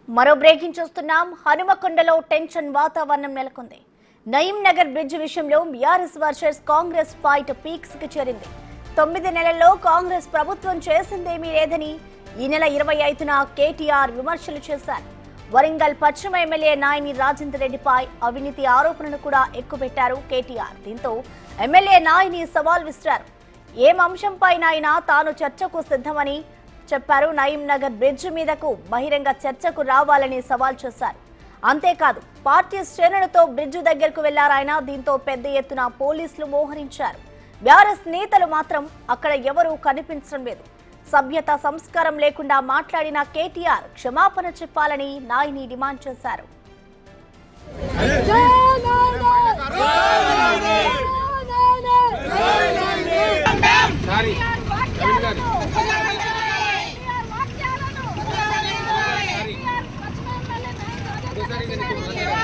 మరో బ్రేకింగ్ చూస్తున్నాం హనుమకొండలో టెన్షన్ వాతావరణం నెలకొంది నయీం నగర్ బ్రిడ్జ్ విషయంలో BRS versus Congress fight peaks కి చేరింది తొమ్మిది నెలల్లో కాంగ్రెస్ ప్రభుత్వం చేసిందేమీ లేదని ఈ నెల ఇరవై ఐదున కేటీఆర్ విమర్శలు చేశారు వరంగల్ పశ్చిమ ఎమ్మెల్యే నాయని రాజేందర్ రెడ్డిపై అవినీతి ఆరోపణలు కూడా ఎక్కుపెట్టారు కేటీఆర్ దీంతో ఎమ్మెల్యే నాయని సవాల్ విసిరారు ఏం అంశంపైనైనా తాను చర్చకు సిద్ధమని చెప్పారు నయీం నగర్ బ్రిడ్జ్ మీదకు బహిరంగ చర్చకు రావాలని సవాల్ చేశారు అంతేకాదు పార్టీ శ్రేణులతో బ్రిడ్జ్ దగ్గరకు వెళ్లారు ఆయన దీంతో పెద్ద ఎత్తున పోలీసులు మోహరించారు బీఆర్ఎస్ నేతలు మాత్రం అక్కడ ఎవరూ కనిపించడం లేదు సభ్యత సంస్కారం లేకుండా మాట్లాడిన కేటీఆర్ క్షమాపణ చెప్పాలని నాయని డిమాండ్ చేశారు సారీ రవీంద్ర గారు ఒకసారి ఇది నీకు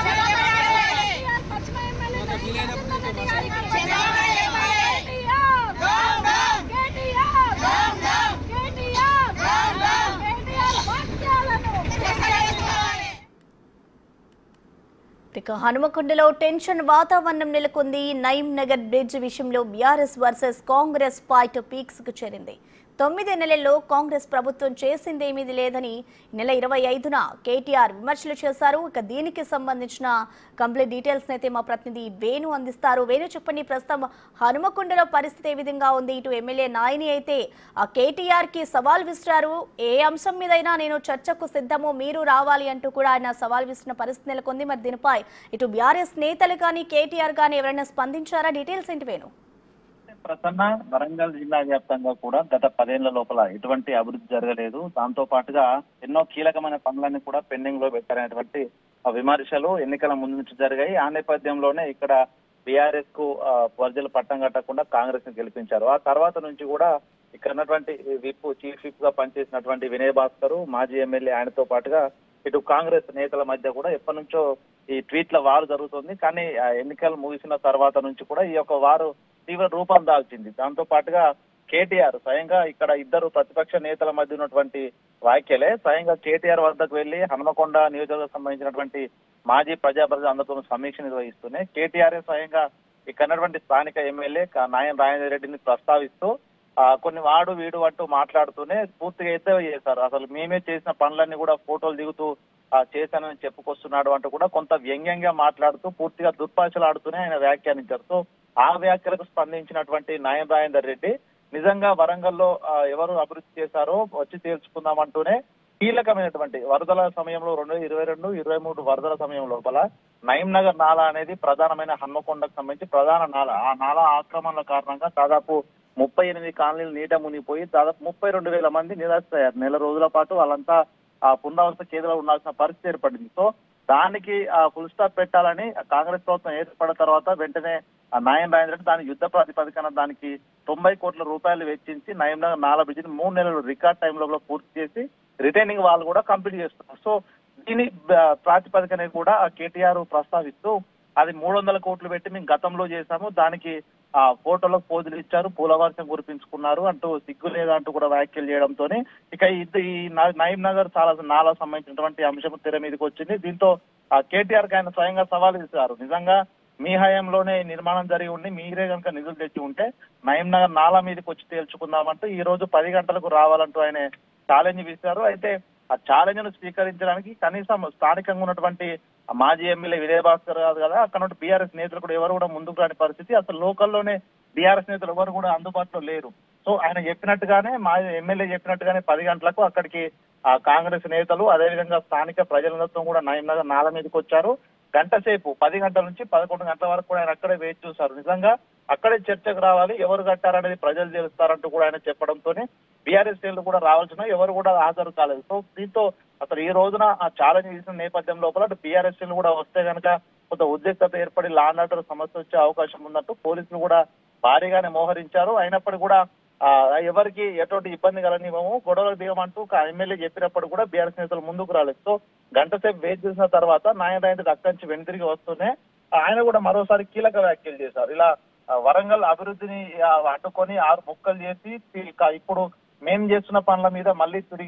ఇక హనుమకొండలో టెన్షన్ వాతావరణం నెలకొంది నయీం నగర్ బ్రిడ్జ్ విషయంలో BRS versus Congress fight peaks కు చేరింది తొమ్మిది నెలల్లో కాంగ్రెస్ ప్రభుత్వం చేసిందేమీ లేదని ఈ నెల ఇరవై ఐదున కేటీఆర్ విమర్శలు చేశారు ఇక దీనికి సంబంధించిన కంప్లీట్ డీటెయిల్స్ అయితే మా ప్రతినిధి వేణు అందిస్తారు వేణు చెప్పండి ప్రస్తుతం హనుమకొండలో పరిస్థితి ఏ విధంగా ఉంది ఇటు ఎమ్మెల్యే నాయని అయితే ఆ కేటీఆర్ కి సవాల్ విసిరారు ఏ అంశం మీదైనా నేను చర్చకు సిద్ధము మీరు రావాలి అంటూ కూడా ఆయన సవాల్ విసిరిన పరిస్థితి నెలకొంది మరి దీనిపై ఇటు బీఆర్ఎస్ నేతలు కానీ కేటీఆర్ కానీ ఎవరైనా స్పందించారా డీటెయిల్స్ ఏంటి వేణు ప్రసన్న వరంగల్ జిల్లా వ్యాప్తంగా కూడా గత పదేళ్ల లోపల ఎటువంటి అభివృద్ధి జరగలేదు దాంతో పాటుగా ఎన్నో కీలకమైన పనులన్నీ కూడా పెండింగ్ లో పెట్టారనేటువంటి ఆ విమర్శలు ఎన్నికల ముందు నుంచి జరిగాయి ఆ నేపథ్యంలోనే ఇక్కడ బీఆర్ఎస్ కు ఆ, ప్రజలు పట్టం కట్టకుండా కాంగ్రెస్ ని గెలిపించారు ఆ తర్వాత నుంచి కూడా ఇక్కడ ఉన్నటువంటి విప్ చీఫ్ విప్ గా పనిచేసినటువంటి వినయ్ భాస్కర్ మాజీ ఎమ్మెల్యే ఆయనతో పాటుగా ఇటు కాంగ్రెస్ నేతల మధ్య కూడా ఎప్పటి నుంచో ఈ ట్వీట్ల వారు జరుగుతుంది కానీ ఆ ఎన్నికలు ముగిసిన తర్వాత నుంచి కూడా ఈ యొక్క వారు తీవ్ర రూపం దాల్చింది దాంతో పాటుగా కేటీఆర్ స్వయంగా ఇక్కడ ఇద్దరు ప్రతిపక్ష నేతల మధ్య ఉన్నటువంటి వ్యాఖ్యలే స్వయంగా కేటీఆర్ వద్దకు వెళ్లి హనుమకొండ నియోజకవర్గం సంబంధించినటువంటి మాజీ ప్రజాప్రతినిధులు అందరితో సమీక్ష నిర్వహిస్తూనే కేటీఆర్ స్వయంగా ఇక్కడ ఉన్నటువంటి స్థానిక ఎమ్మెల్యే క- నాయన్ రాజేంద్ర రెడ్డిని ప్రస్తావిస్తూ ఆ, కొన్ని వాడు వీడు అంటూ మాట్లాడుతూనే పూర్తిగా ఎద్దేవా చేశారు అసలు మేమే చేసిన పనులన్నీ కూడా ఫోటోలు దిగుతూ ఆ, చేశానని చెప్పుకొస్తున్నాడు అంటూ కూడా కొంత వ్యంగ్యంగా మాట్లాడుతూ పూర్తిగా దుర్భాషలు ఆడుతూనే ఆయన వ్యాఖ్యానించారు సో ఆ వ్యాఖ్యలకు స్పందించినటువంటి నాయన్ రాజేందర్ రెడ్డి నిజంగా వరంగల్లో ఆ, ఎవరు అభివృద్ధి చేశారో వచ్చి తేల్చుకుందామంటూనే కీలకమైనటువంటి వరదల సమయంలో రెండు వేల ఇరవై రెండు ఇరవై మూడు వరదల సమయం లోపల నయీం నగర్ నాలా అనేది ప్రధానమైన హన్మకొండకు సంబంధించి ప్రధాన నాల ఆ నాలా ఆక్రమణల కారణంగా దాదాపు ముప్పై ఎనిమిది కాలనీలు నీట మునిగిపోయి దాదాపు ముప్పై రెండు వేల మంది నిరాశయ్యారు నెల రోజుల పాటు వాళ్ళంతా ఆ పునరావస్థ కేంద్రంలో ఉండాల్సిన పరిస్థితి ఏర్పడింది సో దానికి ఆ ఫుల్ స్టాప్ పెట్టాలని ఆ కాంగ్రెస్ ప్రభుత్వం ఏర్పడిన తర్వాత వెంటనే ఆ నాయం రాజేంద్ర రెడ్డి దాని యుద్ధ ప్రాతిపదికన దానికి తొంభై కోట్ల రూపాయలు వెచ్చించి నయం నగర్ నాలా బ్రిడ్జిని మూడు నెలలు రికార్డ్ టైం లో పూర్తి చేసి రిటైనింగ్ వాళ్ళు కూడా కంప్లీట్ చేస్తున్నారు సో దీని ఆ, ప్రాతిపదికన కూడా ఆ కేటీఆర్ ప్రస్తావిస్తూ అది మూడు వందల కోట్లు పెట్టి మేము గతంలో చేశాము దానికి ఆ ఫోటోలకు పోజులు ఇచ్చారు పూలవర్షం కురిపించుకున్నారు అంటూ సిగ్గు లేదంటూ కూడా వ్యాఖ్యలు చేయడంతో ఇక ఇది ఈ నా- నయీం నగర్ చాలా నాలా సంబంధించినటువంటి అంశం తెర మీదకి వచ్చింది దీంతో ఆ కేటీఆర్ కి ఆయన స్వయంగా సవాల్ ఇస్తారు నిజంగా మీ హయాంలోనే ఈ నిర్మాణం జరిగి ఉండి మీరే కనుక నిధులు తెచ్చి ఉంటే నయీం నగర్ నాలా మీదకి వచ్చి తేల్చుకుందామంటూ ఈ రోజు పది గంటలకు రావాలంటూ ఆయన ఛాలెంజ్ విసిరారు అయితే ఆ ఛాలెంజ్ ను స్వీకరించడానికి కనీసం స్థానికంగా ఉన్నటువంటి ఆ మాజీ ఎమ్మెల్యే విజయ భాస్కర్ కాదు కదా అక్కడ బీఆర్ఎస్ నేతలు కూడా ఎవరు కూడా ముందుకు రాని పరిస్థితి అసలు లోకల్లోనే బీఆర్ఎస్ నేతలు ఎవరు కూడా అందుబాటులో లేరు సో ఆయన చెప్పినట్టుగానే మా ఎమ్మెల్యే చెప్పినట్టుగానే పది గంటలకు అక్కడికి ఆ కాంగ్రెస్ నేతలు అదేవిధంగా స్థానిక ప్రజలందరితో కూడా నయం నగర్ నాల మీదకి వచ్చారు గంట సేపు పది గంటల నుంచి పదకొండు గంటల వరకు కూడా ఆయన అక్కడే వేచి చూశారు నిజంగా అక్కడే చర్చకు రావాలి ఎవరు కట్టారనేది ప్రజలు తెలుస్తారంటూ కూడా ఆయన చెప్పడంతోనే బీఆర్ఎస్ శ్రేణులు కూడా రావాల్సిన ఎవరు కూడా హాజరు కాలేదు సో దీంతో అసలు ఈ రోజున ఆ ఛాలెంజ్ చేసిన నేపథ్యం లోపల బీఆర్ఎస్ శ్రేణులు కూడా వస్తే కనుక కొంత ఉద్రిక్తత ఏర్పడి లా అండ్ ఆర్డర్ సమస్య వచ్చే అవకాశం ఉన్నట్టు పోలీసులు కూడా భారీగానే మోహరించారు అయినప్పటికీ కూడా ఆ, ఎవరికి ఎటువంటి ఇబ్బంది కలనివ్వము గొడవలు దిగమంటూ ఒక ఎమ్మెల్యే చెప్పినప్పుడు కూడా బీఆర్ఎస్ నేతలు ముందుకు రాలేదు సో గంట సేపు వెయిట్ చేసిన తర్వాత నాయన రాయంద్ర అక్కడి నుంచి వెనుతిరిగి వస్తూనే ఆయన కూడా మరోసారి కీలక వ్యాఖ్యలు చేశారు ఇలా ఆ, వరంగల్ అభివృద్ధిని ఆ, అడ్డుకొని ఆరు ముక్కలు చేసి ఇక ఇప్పుడు మేం చేస్తున్న పనుల మీద మళ్ళీ తిరిగి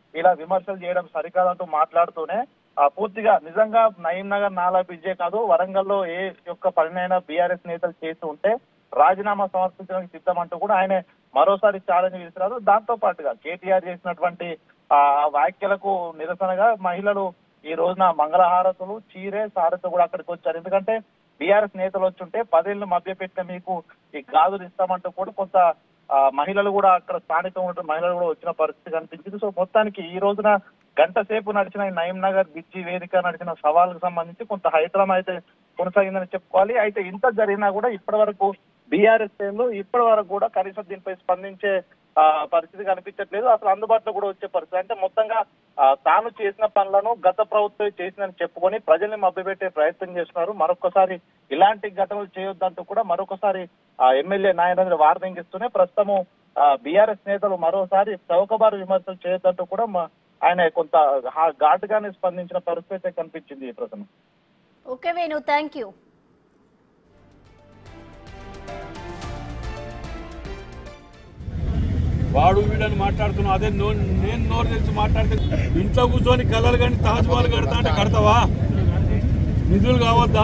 ఇలా విమర్శలు చేయడం సరికాదంటూ మాట్లాడుతూనే ఆ పూర్తిగా నిజంగా నయీం నగర్ నాలా బిజే కాదు వరంగల్లో ఏ యొక్క పనినైనా బీఆర్ఎస్ నేతలు చేసి ఉంటే రాజీనామా సమర్పించడానికి సిద్ధం అంటూ కూడా ఆయన మరోసారి ఛాలెంజ్ విసిరారు దాంతో పాటుగా కేటీఆర్ చేసినటువంటి ఆ వ్యాఖ్యలకు నిరసనగా మహిళలు ఈ రోజున మంగళహారతులు చీరే సారతో కూడా అక్కడికి వచ్చారు ఎందుకంటే బీఆర్ఎస్ నేతలు వచ్చుంటే పదేళ్లు మభ్యపెట్టిన మీకు ఈ గాజులు ఇస్తామంటూ కూడా కొంత ఆ, మహిళలు కూడా అక్కడ స్థానికంగా ఉన్న మహిళలు కూడా వచ్చిన పరిస్థితి కనిపించింది సో మొత్తానికి ఈ రోజున గంట సేపు నడిచిన ఈ నయీం నగర్ బిజ్జి వేదిక నడిచిన సవాళ్ళకు సంబంధించి కొంత హైడ్రామా అయితే కొనసాగిందని చెప్పుకోవాలి అయితే ఇంత జరిగినా కూడా ఇప్పటి వరకు బీఆర్ఎస్ శ్రేణులు ఇప్పటి వరకు కూడా కనీసం దీనిపై స్పందించే ఆ, పరిస్థితి కనిపించట్లేదు అసలు అందుబాటులో కూడా వచ్చే పరిస్థితి అంటే మొత్తంగా ఆ, తాను చేసిన పనులను గత ప్రభుత్వం చేసిందని చెప్పుకొని ప్రజల్ని మభ్యపెట్టే ప్రయత్నం చేస్తున్నారు మరొకసారి ఇలాంటి ఘటనలు చేయొద్దంటూ కూడా మరొకసారి ఆ ఎమ్మెల్యే నాయనంద్ర వార్నింగ్ ఇస్తూనే ప్రస్తుతము బీఆర్ఎస్ నేతలు మరోసారి చౌకబారు విమర్శలు చేయొద్దంటూ కూడా మ- ఆయన కొంత హా- ఘాటుగానే స్పందించిన పరిస్థితి అయితే కనిపించింది ఈ ప్రశ్న ఓకే వేణు థ్యాంక్ యూ వాడు వీడని మాట్లాడుతున్నావు అదే నో- నేను నోరు తెరిచి మాట్లాడితే ఇంట్లో కూర్చొని కలలు కానీ తాజ్ మహల్ కడతా అంటే కడతావా నిధులు కావద్దా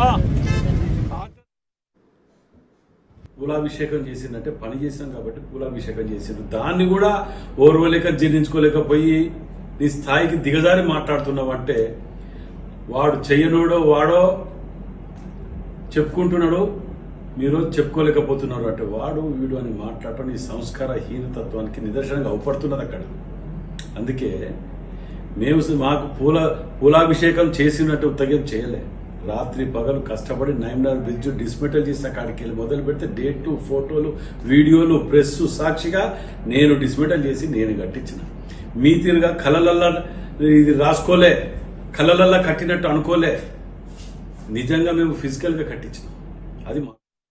పూలాభిషేకం చేసిందంటే పని చేసినాం కాబట్టి పూలాభిషేకం చేసిండు దాన్ని కూడా ఓర్వలేక జీర్ణించుకోలేకపోయి నీ స్థాయికి దిగజారి మాట్లాడుతున్నావంటే వాడు చెయ్యనోడో వాడో చెప్పుకుంటున్నాడు మీరు చెప్పుకోలేకపోతున్నారు అంటే వాడు వీడు అని మాట్లాడటం నీ సంస్కార హీనతత్వానికి నిదర్శనంగా అవపడుతున్నది అక్కడ అందుకే మేము స- మాకు పూల పూలాభిషేకం చేసినట్టు ఉత్తగం చేయలే రాత్రి పగలు కష్టపడి నైమ్నార్ బ్రిడ్జ్ డిస్మెటల్ చేసిన కాడికి వెళ్ళి మొదలు పెడితే డేటు ఫోటోలు వీడియోలు ప్రెస్ సాక్షిగా నేను డిస్మెటల్ చేసి నేను కట్టించిన మీ తీరుగా కలలల్లా ఇది రాసుకోలే కలలల్లా కట్టినట్టు అనుకోలే నిజంగా మేము ఫిజికల్గా కట్టించినాం అది మా